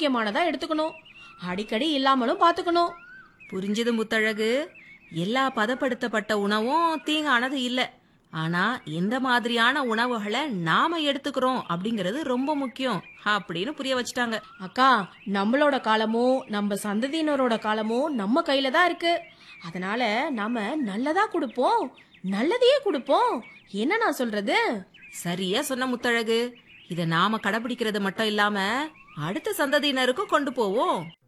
ஆரோக்கியமானதா எடுத்துக்கணும் அடிக்கடி இல்லாமலும் பாத்துக்கணும் புரிஞ்சது முத்தழகு எல்லா பதப்படுத்தப்பட்ட உணவும் தீங்கானது இல்ல ஆனா எந்த மாதிரியான உணவுகளை நாம எடுத்துக்கிறோம் அப்படிங்கறது ரொம்ப முக்கியம் அப்படின்னு புரிய வச்சுட்டாங்க அக்கா நம்மளோட காலமும் நம்ம சந்ததியினரோட காலமும் நம்ம கையில தான் இருக்கு அதனால நாம நல்லதா கொடுப்போம் நல்லதையே கொடுப்போம் என்ன நான் சொல்றது சரியா சொன்ன முத்தழகு இத நாம கடைபிடிக்கிறது மட்டும் இல்லாம அடுத்த சந்ததியினருக்கும் கொண்டு போவோம்